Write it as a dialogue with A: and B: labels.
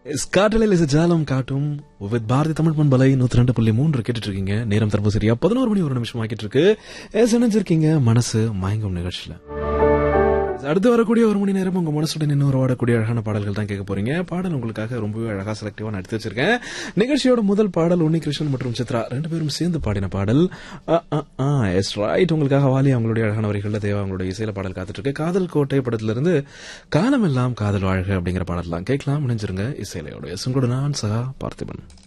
A: காற்றலில் இசை ஜாலம் காட்டும் வித் பாரதி தமிழ் பண்பலை நூத்தி ரெண்டு புள்ளி மூன்று கேட்டுட்டு இருக்கீங்க நேரம் தற்போது சரியா பதினோரு மணி ஒரு நிமிஷம் ஆக்கிட்டு இருக்கு எஸ் இணைஞ்சிருக்கீங்க மனசு மயங்கும் நிகழ்ச்சியில அடுத்து வரக்கூடிய ஒரு மணி நேரம் உங்க மனசுடன் இன்னொரு ஓடக்கூடிய அழகான பாடல்கள் தான் கேட்க போறீங்க பாடல் உங்களுக்காக ரொம்பவே அழகா செலக்டிவா நான் எடுத்து வச்சிருக்கேன் நிகழ்ச்சியோட முதல் பாடல் உன்னி கிருஷ்ணன் மற்றும் சித்ரா ரெண்டு பேரும் சேர்ந்து பாடின பாடல் எஸ் ரைட் உங்களுக்காக வாலி அவங்களுடைய அழகான வரிகள்ல தேவா அவங்களுடைய இசையில பாடல் காத்துட்டு இருக்கு காதல் கோட்டை படத்துல இருந்து காலமெல்லாம் காதல் வாழ்க அப்படிங்கிற பாடல் தான் கேட்கலாம் இணைஞ்சிருங்க இசையிலையோட எஸ் உங்களோட நான் சகா பார்த்திபன்